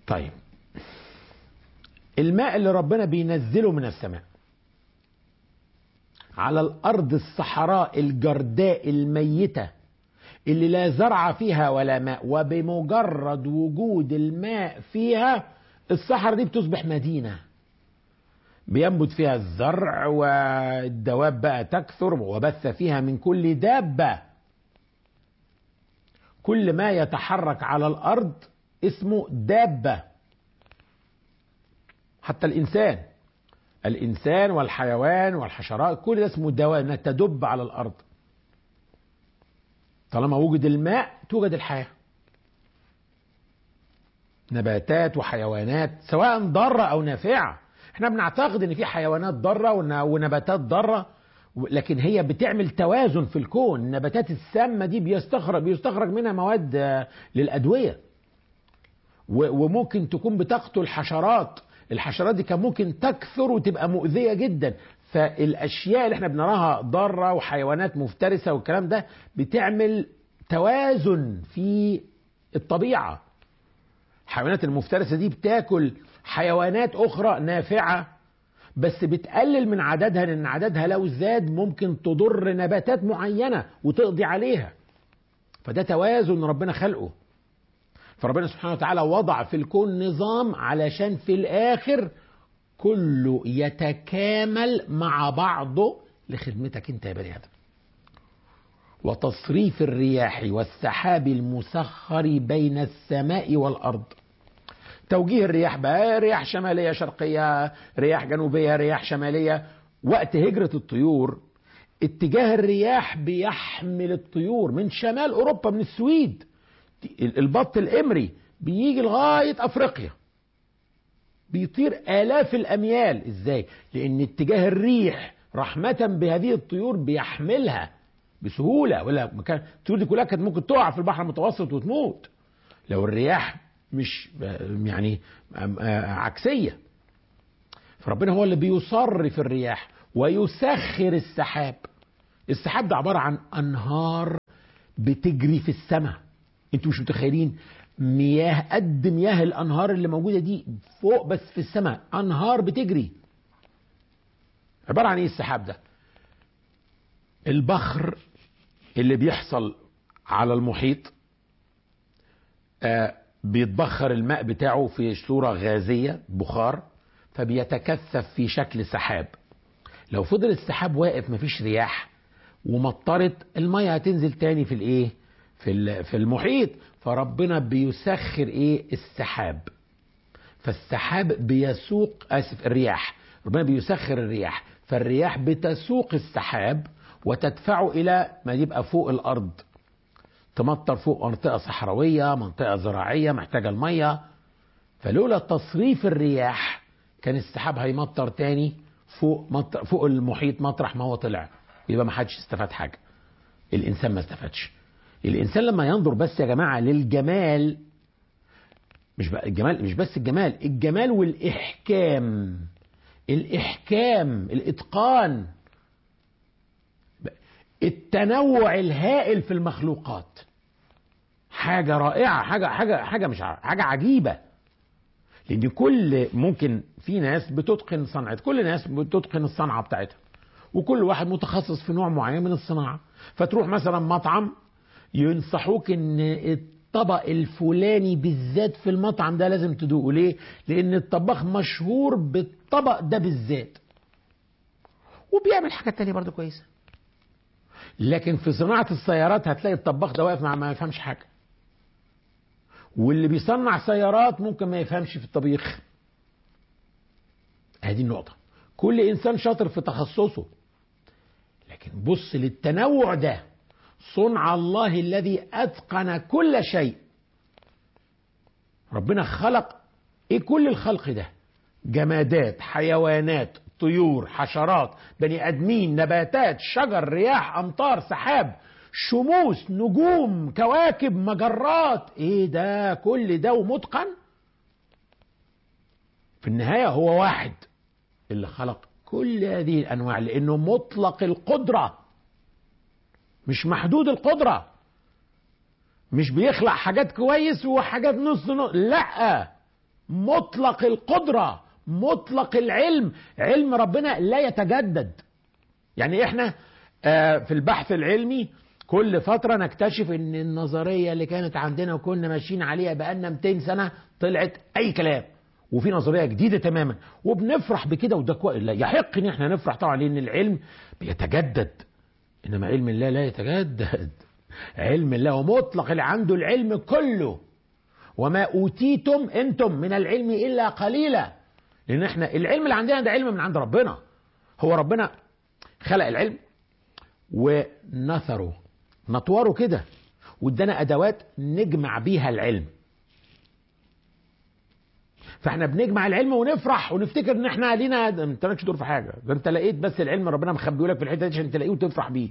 طيب الماء اللي ربنا بينزله من السماء على الارض الصحراء الجرداء الميته اللي لا زرع فيها ولا ماء وبمجرد وجود الماء فيها الصحراء دي بتصبح مدينه بينبت فيها الزرع والدواب بقى تكثر وبث فيها من كل دابه كل ما يتحرك على الارض اسمه دابه حتى الانسان الانسان والحيوان والحشرات كل ده اسمه دواب انها تدب على الارض طالما وجد الماء توجد الحياه نباتات وحيوانات سواء ضاره او نافعه احنا بنعتقد ان في حيوانات ضاره ونباتات ضاره لكن هي بتعمل توازن في الكون النباتات السامه دي بيستخرج بيستخرج منها مواد للادويه وممكن تكون بتقتل حشرات الحشرات دي كان ممكن تكثر وتبقى مؤذيه جدا فالاشياء اللي احنا بنراها ضاره وحيوانات مفترسه والكلام ده بتعمل توازن في الطبيعه الحيوانات المفترسه دي بتاكل حيوانات اخرى نافعه بس بتقلل من عددها لان عددها لو زاد ممكن تضر نباتات معينه وتقضي عليها فده توازن ربنا خلقه فربنا سبحانه وتعالى وضع في الكون نظام علشان في الاخر كله يتكامل مع بعضه لخدمتك انت يا بني ادم وتصريف الرياح والسحاب المسخر بين السماء والارض توجيه الرياح بقى رياح شماليه شرقيه رياح جنوبيه رياح شماليه وقت هجره الطيور اتجاه الرياح بيحمل الطيور من شمال اوروبا من السويد البط الامري بيجي لغايه افريقيا بيطير الاف الاميال ازاي لان اتجاه الريح رحمه بهذه الطيور بيحملها بسهوله ولا مكان الطيور دي كلها كانت ممكن تقع في البحر المتوسط وتموت لو الرياح مش يعني عكسيه فربنا هو اللي بيصرف الرياح ويسخر السحاب السحاب ده عباره عن انهار بتجري في السماء انتوا مش متخيلين مياه قد مياه الانهار اللي موجوده دي فوق بس في السماء انهار بتجري عباره عن ايه السحاب ده البخر اللي بيحصل على المحيط آه بيتبخر الماء بتاعه في صورة غازية بخار فبيتكثف في شكل سحاب لو فضل السحاب واقف مفيش رياح ومطرت المية هتنزل تاني في الايه في في المحيط فربنا بيسخر ايه السحاب فالسحاب بيسوق اسف الرياح ربنا بيسخر الرياح فالرياح بتسوق السحاب وتدفعه الى ما يبقى فوق الارض تمطر فوق منطقة صحراوية منطقة زراعية محتاجة المية فلولا تصريف الرياح كان السحاب هيمطر تاني فوق مطر فوق المحيط مطرح ما هو طلع يبقى ما حدش استفاد حاجة الإنسان ما استفادش الإنسان لما ينظر بس يا جماعة للجمال مش بقى الجمال مش بس الجمال الجمال والإحكام الإحكام الإتقان التنوع الهائل في المخلوقات حاجه رائعه حاجه حاجه حاجه مش حاجه عجيبه لان كل ممكن في ناس بتتقن صنعه كل الناس بتتقن الصنعه بتاعتها وكل واحد متخصص في نوع معين من الصناعه فتروح مثلا مطعم ينصحوك ان الطبق الفلاني بالذات في المطعم ده لازم تدوقه ليه لان الطباخ مشهور بالطبق ده بالذات وبيعمل حاجات تانية برضه كويسه لكن في صناعة السيارات هتلاقي الطباخ ده واقف مع ما يفهمش حاجة واللي بيصنع سيارات ممكن ما يفهمش في الطبيخ هذه النقطة كل إنسان شاطر في تخصصه لكن بص للتنوع ده صنع الله الذي أتقن كل شيء ربنا خلق إيه كل الخلق ده جمادات حيوانات طيور حشرات بني ادمين نباتات شجر رياح امطار سحاب شموس نجوم كواكب مجرات ايه ده كل ده ومتقن في النهايه هو واحد اللي خلق كل هذه الانواع لانه مطلق القدره مش محدود القدره مش بيخلق حاجات كويس وحاجات نص نص لا مطلق القدرة مطلق العلم علم ربنا لا يتجدد يعني احنا آه، في البحث العلمي كل فترة نكتشف ان النظرية اللي كانت عندنا وكنا ماشيين عليها بقالنا 200 سنة طلعت اي كلام وفي نظرية جديدة تماما وبنفرح بكده وده كويس لا يحق ان احنا نفرح طبعا لان العلم بيتجدد انما علم الله لا يتجدد علم الله ومطلق اللي عنده العلم كله وما اوتيتم انتم من العلم الا قليلا لان احنا العلم اللي عندنا ده علم من عند ربنا هو ربنا خلق العلم ونثره نطوره كده وادانا ادوات نجمع بيها العلم فاحنا بنجمع العلم ونفرح ونفتكر ان احنا لينا ده انت مالكش دور في حاجه ده انت لقيت بس العلم ربنا مخبيه لك في الحته دي عشان تلاقيه وتفرح بيه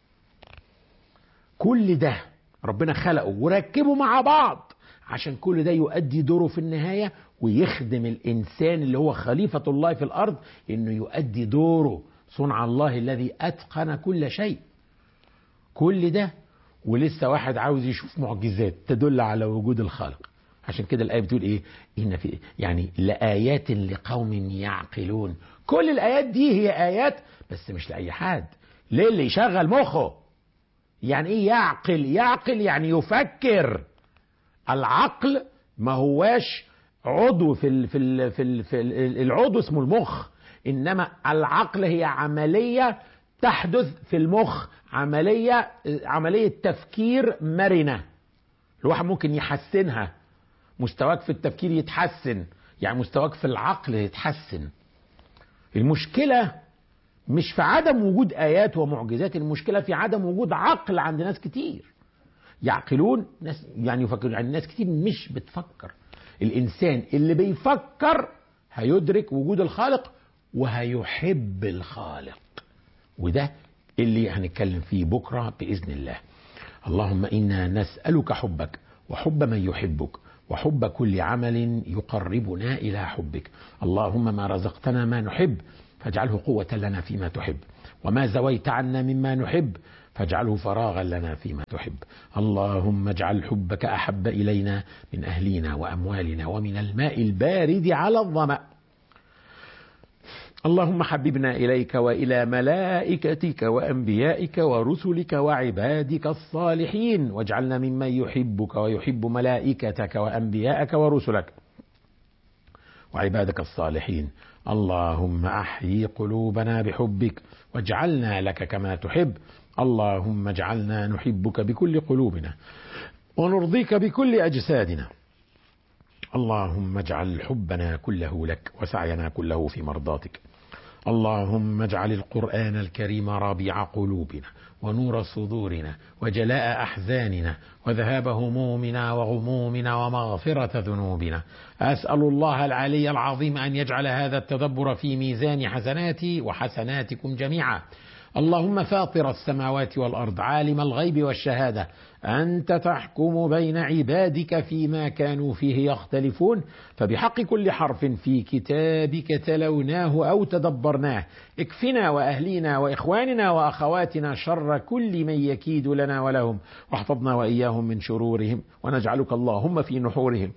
كل ده ربنا خلقه وركبه مع بعض عشان كل ده يؤدي دوره في النهايه ويخدم الانسان اللي هو خليفه الله في الارض انه يؤدي دوره صنع الله الذي اتقن كل شيء كل ده ولسه واحد عاوز يشوف معجزات تدل على وجود الخالق عشان كده الآية بتقول إيه؟ إن في يعني لآيات لقوم يعقلون. كل الآيات دي هي آيات بس مش لأي حد. ليه اللي يشغل مخه؟ يعني إيه يعقل؟ يعقل يعني يفكر. العقل ما هواش عضو في ال في ال في, ال في ال العضو اسمه المخ انما العقل هي عمليه تحدث في المخ عمليه عمليه تفكير مرنه الواحد ممكن يحسنها مستواك في التفكير يتحسن يعني مستواك في العقل يتحسن المشكلة مش في عدم وجود آيات ومعجزات المشكلة في عدم وجود عقل عند ناس كتير يعقلون ناس يعني يفكرون يعني ناس كتير مش بتفكر الإنسان اللي بيفكر هيدرك وجود الخالق وهيحب الخالق وده اللي هنتكلم فيه بكرة بإذن الله اللهم إنا نسألك حبك وحب من يحبك وحب كل عمل يقربنا الى حبك اللهم ما رزقتنا ما نحب فاجعله قوه لنا فيما تحب وما زويت عنا مما نحب فاجعله فراغا لنا فيما تحب اللهم اجعل حبك احب الينا من اهلنا واموالنا ومن الماء البارد على الظما اللهم حببنا اليك والى ملائكتك وانبيائك ورسلك وعبادك الصالحين واجعلنا ممن يحبك ويحب ملائكتك وانبيائك ورسلك وعبادك الصالحين اللهم احيي قلوبنا بحبك واجعلنا لك كما تحب اللهم اجعلنا نحبك بكل قلوبنا ونرضيك بكل اجسادنا اللهم اجعل حبنا كله لك وسعينا كله في مرضاتك اللهم اجعل القرآن الكريم ربيع قلوبنا ونور صدورنا وجلاء أحزاننا وذهاب همومنا وغمومنا ومغفرة ذنوبنا أسأل الله العلي العظيم أن يجعل هذا التدبر في ميزان حسناتي وحسناتكم جميعا اللهم فاطر السماوات والارض عالم الغيب والشهاده انت تحكم بين عبادك فيما كانوا فيه يختلفون فبحق كل حرف في كتابك تلوناه او تدبرناه اكفنا واهلينا واخواننا واخواتنا شر كل من يكيد لنا ولهم واحفظنا واياهم من شرورهم ونجعلك اللهم في نحورهم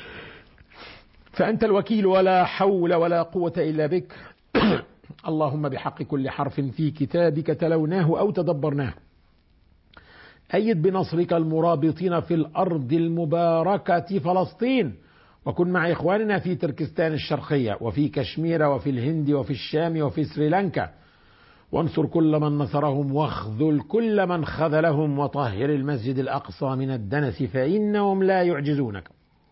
فانت الوكيل ولا حول ولا قوه الا بك اللهم بحق كل حرف في كتابك تلوناه او تدبرناه ايد بنصرك المرابطين في الارض المباركه فلسطين وكن مع اخواننا في تركستان الشرقيه وفي كشمير وفي الهند وفي الشام وفي سريلانكا وانصر كل من نصرهم واخذل كل من خذلهم وطهر المسجد الاقصى من الدنس فانهم لا يعجزونك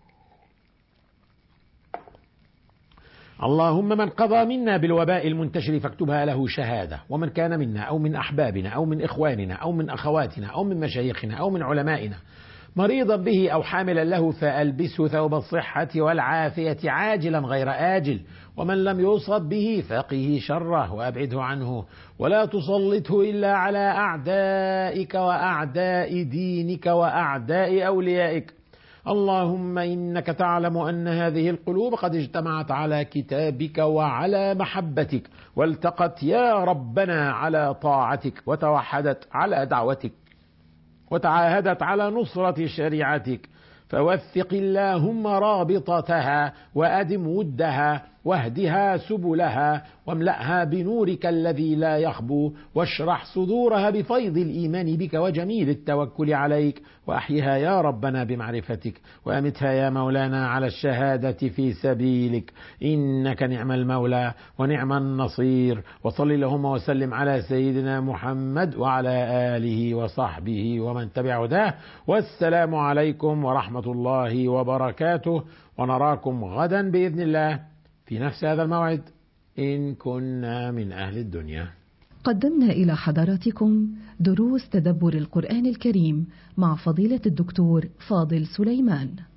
اللهم من قضى منا بالوباء المنتشر فاكتبها له شهادة ومن كان منا أو من أحبابنا أو من إخواننا أو من أخواتنا أو من مشايخنا أو من علمائنا مريضا به أو حاملا له فألبسه ثوب الصحة والعافية عاجلا غير آجل ومن لم يصب به فقه شره وأبعده عنه ولا تسلطه إلا على أعدائك وأعداء دينك وأعداء أوليائك اللهم انك تعلم ان هذه القلوب قد اجتمعت على كتابك وعلى محبتك والتقت يا ربنا على طاعتك وتوحدت على دعوتك وتعاهدت على نصره شريعتك فوثق اللهم رابطتها وأدم ودها واهدها سبلها واملأها بنورك الذي لا يخبو واشرح صدورها بفيض الإيمان بك وجميل التوكل عليك وأحيها يا ربنا بمعرفتك وأمتها يا مولانا على الشهادة في سبيلك إنك نعم المولى ونعم النصير وصل اللهم وسلم على سيدنا محمد وعلى آله وصحبه ومن تبع هداه والسلام عليكم ورحمة الله وبركاته ونراكم غدا بإذن الله في نفس هذا الموعد إن كنا من أهل الدنيا قدمنا إلى حضراتكم دروس تدبر القرآن الكريم مع فضيلة الدكتور فاضل سليمان